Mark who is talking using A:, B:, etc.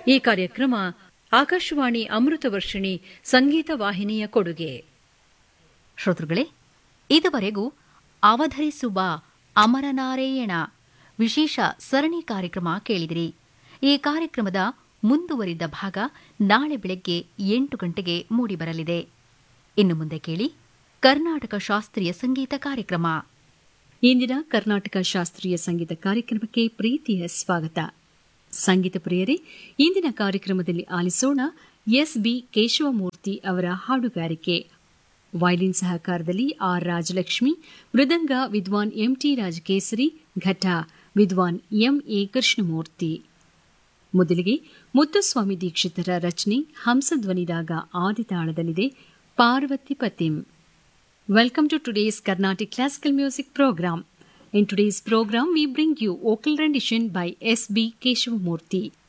A: ಈ ಕಾರ್ಯಕ್ರಮ ಆಕಾಶವಾಣಿ ಅಮೃತ ವರ್ಷಿಣಿ ಸಂಗೀತ ವಾಹಿನಿಯ ಕೊಡುಗೆ
B: ಶ್ರೋತೃಗಳೇ ಇದುವರೆಗೂ ಅವಧರಿಸುವ ಅಮರನಾರಾಯಣ ವಿಶೇಷ ಸರಣಿ ಕಾರ್ಯಕ್ರಮ ಕೇಳಿದಿರಿ ಈ ಕಾರ್ಯಕ್ರಮದ ಮುಂದುವರಿದ ಭಾಗ ನಾಳೆ ಬೆಳಗ್ಗೆ ಎಂಟು ಗಂಟೆಗೆ ಮೂಡಿಬರಲಿದೆ ಇನ್ನು ಮುಂದೆ ಕೇಳಿ ಕರ್ನಾಟಕ ಶಾಸ್ತ್ರೀಯ ಸಂಗೀತ ಕಾರ್ಯಕ್ರಮ
C: ಇಂದಿನ ಕರ್ನಾಟಕ ಶಾಸ್ತ್ರೀಯ ಸಂಗೀತ ಕಾರ್ಯಕ್ರಮಕ್ಕೆ ಪ್ರೀತಿಯ ಸ್ವಾಗತ ಸಂಗೀತ ಪ್ರಿಯರೇ ಇಂದಿನ ಕಾರ್ಯಕ್ರಮದಲ್ಲಿ ಆಲಿಸೋಣ ಎಸ್ ಬಿ ಕೇಶವಮೂರ್ತಿ ಅವರ ಹಾಡುಗಾರಿಕೆ ವೈಲಿನ್ ಸಹಕಾರದಲ್ಲಿ ಆರ್ ರಾಜಲಕ್ಷ್ಮಿ ಮೃದಂಗ ವಿದ್ವಾನ್ ಎಂಟಿ ರಾಜಕೇಸರಿ ಘಟ ವಿದ್ವಾನ್ ಎಂಎ ಕೃಷ್ಣಮೂರ್ತಿ ಮೊದಲಿಗೆ ಮುತ್ತುಸ್ವಾಮಿ ದೀಕ್ಷಿತರ ರಚನೆ ಹಂಸಧ್ವನಿ ರಾಗ ಆದಿತಾಳದಲ್ಲಿದೆ Parvati ಪತಿಂ Welcome to today's Carnatic Classical Music program. In today's program, we bring you vocal rendition by S.B. Keshavamurthy.